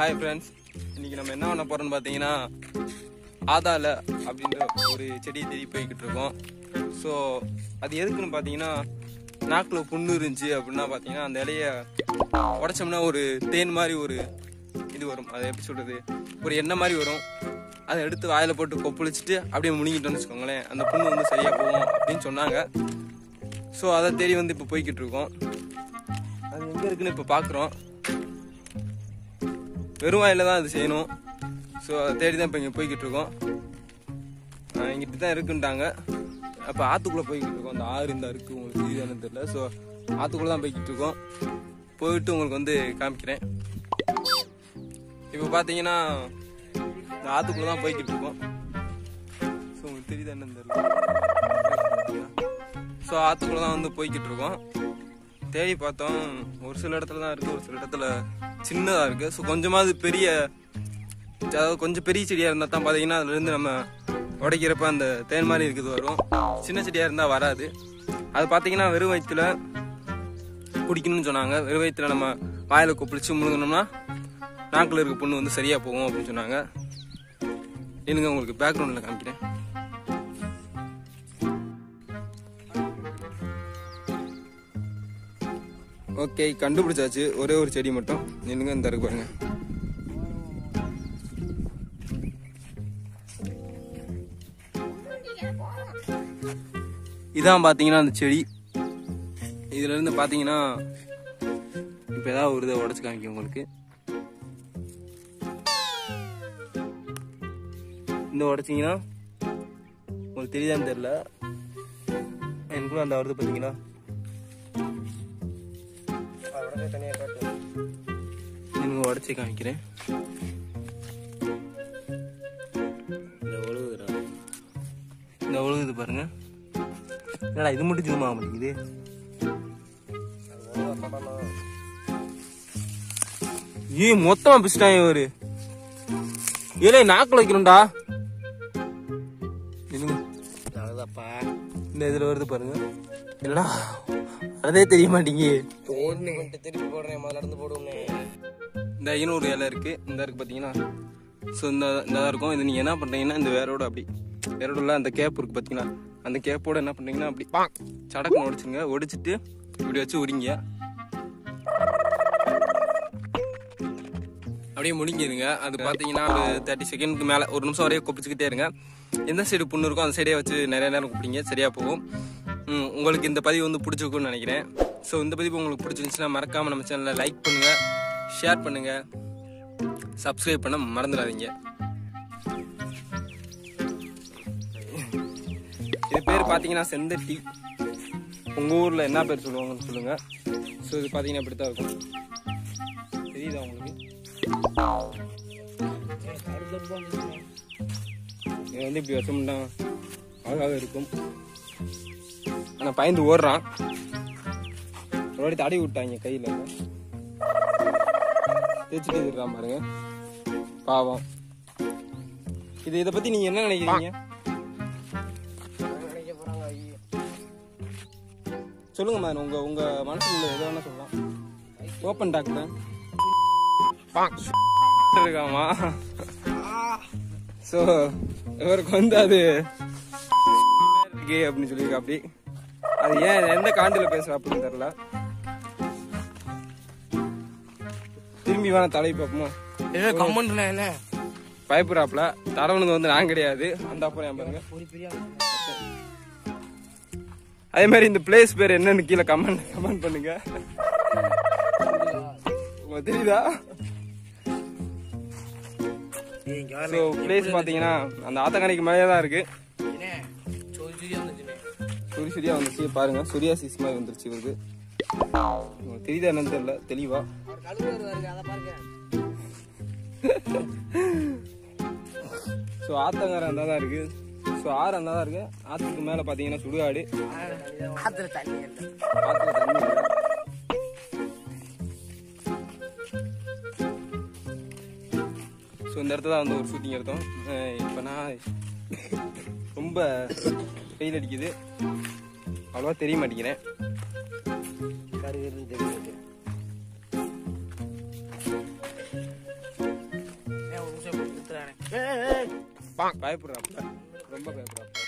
Hi friends இன்னைக்கு நம்ம என்ன பண்ண போறோம்னு பார்த்தீங்கன்னா ஆதால அப்படின்ற ஒரு செடியை தேடி போய்கிட்டு இருக்கோம் ஸோ அது எதுக்குன்னு பார்த்தீங்கன்னா நாக்கில் புண்ணு இருந்துச்சு அப்படின்னா பார்த்தீங்கன்னா அந்த இலைய உடைச்சோம்னா ஒரு தேன் மாதிரி ஒரு இது வரும் அதை எப்படி சொல்றது ஒரு எண்ணெய் மாதிரி வரும் அதை எடுத்து வாயில போட்டு கொப்பளிச்சுட்டு அப்படியே முழுங்கிட்டோம்னு வச்சுக்கோங்களேன் அந்த புண்ணு வந்து சரியா போகும் அப்படின்னு சொன்னாங்க ஸோ அதை தேடி வந்து இப்போ போய்கிட்டு இருக்கோம் அது எங்கே இருக்குன்னு இப்போ பார்க்குறோம் வெறும் வாயில தான் அது செய்யணும் ஸோ அதை தேடி தான் இப்போ இங்கே போய்கிட்டு இருக்கோம் ஆஹ் இங்க இப்படி தான் இருக்குன்ட்டாங்க அப்போ ஆற்றுக்குள்ளே போய்கிட்டு இருக்கோம் அந்த ஆறு இந்த இருக்கு உங்களுக்கு இதுன்னு தெரியல ஸோ ஆற்றுக்குள்ளே தான் போய்கிட்டு இருக்கோம் போயிட்டு உங்களுக்கு வந்து காமிக்கிறேன் இப்போ பார்த்தீங்கன்னா இந்த ஆற்றுக்குள்ளே தான் போய்கிட்டு இருக்கோம் ஸோ உங்களுக்கு தெரியுதா என்னன்னு தெரியல ஸோ ஆற்றுக்குள்ளே தான் வந்து போய்கிட்டு இருக்கோம் தேடி பார்த்தோம் ஒரு சில இடத்துல தான் இருக்குது ஒரு சில இடத்துல சின்னதாக இருக்குது ஸோ கொஞ்சமாவது பெரிய அதாவது கொஞ்சம் பெரிய செடியாக இருந்தால் தான் பார்த்தீங்கன்னா அதுலேருந்து நம்ம உடைக்கிறப்ப அந்த தேன் மாதிரி இருக்குது வரும் சின்ன செடியாக இருந்தால் வராது அது பார்த்தீங்கன்னா வெறும் வயிற்றுல குடிக்கணும்னு சொன்னாங்க வெறும் வயிற்றுல நம்ம வாயில் கொப்பளிச்சு முழுங்கினோம்னா நாக்கில் இருக்க புண்ணு வந்து சரியாக போகும் அப்படின்னு சொன்னாங்க எனக்கு உங்களுக்கு பேக்ரவுண்டில் காமிக்கிறேன் ஓகே கண்டுபிடிச்சாச்சு ஒரே ஒரு செடி மட்டும் நின்னுங்க இந்த இருக்கு பாருங்க இதான் பாத்தீங்கன்னா அந்த செடி இதுல இருந்து பாத்தீங்கன்னா இப்ப ஏதாவது ஒரு இதை உடச்சு காமிக்கும் உங்களுக்கு இந்த உடைச்சிங்கன்னா உங்களுக்கு தெரியுதான்னு தெரியல எனக்குள்ள அந்த வருது பாத்தீங்கன்னா நீங்க உடச்சி காமிக்கிறேன் இந்த ஒழுகுது பாருங்க என்னடா இது மட்டும் ஜூம் ஆக மாட்டேங்குது ஏ மொத்தமா பிடிச்சிட்டாங்க இவரு ஏலே நாக்குல வைக்கணும்டா இருங்க. இந்த இதுல வருது பாருங்க என்னடா அதே தெரிய மாட்டேங்குது திருப்பி போடுறேன் முதல்ல இருந்து போடுவோமே இந்த ஐநூறு இலை இருக்கு இந்த இருக்கு பாத்தீங்கன்னா ஸோ இந்த இந்த இருக்கும் இது நீங்க என்ன பண்றீங்கன்னா இந்த வேரோட அப்படி வேரோட உள்ள அந்த கேப் இருக்கு பாத்தீங்களா அந்த கேப்போட என்ன பண்றீங்கன்னா அப்படி பாங் சடக்குன்னு உடைச்சுங்க ஒடிச்சிட்டு இப்படி வச்சு உரிங்க அப்படியே முடிங்கிருங்க அது பாத்தீங்கன்னா ஒரு தேர்ட்டி செகண்ட்க்கு மேல ஒரு நிமிஷம் வரையும் கொப்பிச்சுக்கிட்டே இருங்க எந்த சைடு புண்ணு இருக்கோ அந்த சைடே வச்சு நிறைய நேரம் குப்பிடிங்க சரியா போகும் ம், உங்களுக்கு இந்த பதிவு வந்து பிடிச்சிருக்கும்னு நினைக்கிறேன் ஸோ இந்த பதிவு உங்களுக்கு பிடிச்சிருந்துச்சுன்னா மறக்காம நம்ம சேனலை லைக் பண்ணுங்க ஷேர் பண்ணுங்க சப்ஸ்கிரைப் பண்ண மறந்துடாதீங்க இது பேர் பார்த்தீங்கன்னா செந்தட்டி உங்க ஊர்ல என்ன பேர் சொல்லுவாங்கன்னு சொல்லுங்க ஸோ இது பார்த்தீங்கன்னா இப்படி தான் இருக்கும் தெரியுதா உங்களுக்கு இது வந்து இப்படி வச்சோம்னா அழகாக இருக்கும் ஆனா பயந்து ஓடுறான் ஒரு வாட்டி தடவி விட்டாங்க கையில தேய்ச்சிட்டு இருக்கான் பாருங்க பாவம் இது இதை பத்தி நீங்க என்ன நினைக்கிறீங்க நினைக்க போறாங்க ஐயோ சொல்லுங்க மேம் உங்க உங்க மனசுக்குள்ள எது வேணா சொல்லலாம் ஓப்பன் டாக் தான் இருக்காமா ஸோ இவருக்கு வந்து அது இருக்கு அப்படின்னு சொல்லியிருக்கா அப்படி அது ஏன் எந்த காண்டில பேசுற அப்படின்னு தெரியல திரும்பி வேணா தலை பார்ப்போமா ஏ கம்மன்ல என்ன பயப்படுறாப்புல தடவுனது வந்து நான் கிடையாது அந்த அப்புறம் ஏன் பாருங்க ஒரு பெரிய அதே மாதிரி இந்த பிளேஸ் பேர் என்னன்னு கீழே கமெண்ட் கமெண்ட் பண்ணுங்க உங்களுக்கு தெரியுதா ஸோ பிளேஸ் பார்த்தீங்கன்னா அந்த ஆத்தங்கரைக்கு மேலே தான் இருக்கு என்ன சொல்லி வந்துச்சுனே சுரி சுரியா வந்துருச்சு பாருங்க சுரியா சீஸ் மாதிரி வந்துருச்சு இவருக்கு உங்களுக்கு தெரியுதா என்னன்னு தெரியல தெளிவா அவர் கழுவு வருவாரு அதை பாருங்க ஸோ ஆத்தங்கரை அந்த தான் இருக்கு ஸோ ஆறு அந்த தான் இருக்கு ஆத்துக்கு மேலே பார்த்தீங்கன்னா சுடுகாடு ஆத்துல தண்ணி இல்லை ஆத்துல தண்ணி இல்லை. ஸோ இந்த இடத்துல தான் வந்து ஒரு ஷூட்டிங் எடுத்தோம் இப்போ நான் ரொம்ப வெயில் அடிக்குது அவ்வளோவா தெரிய மாட்டேங்கிறேன் கருவிருந்து தெரியுது பயப்படுறாப்புல ரொம்ப பயப்படுறாப்புல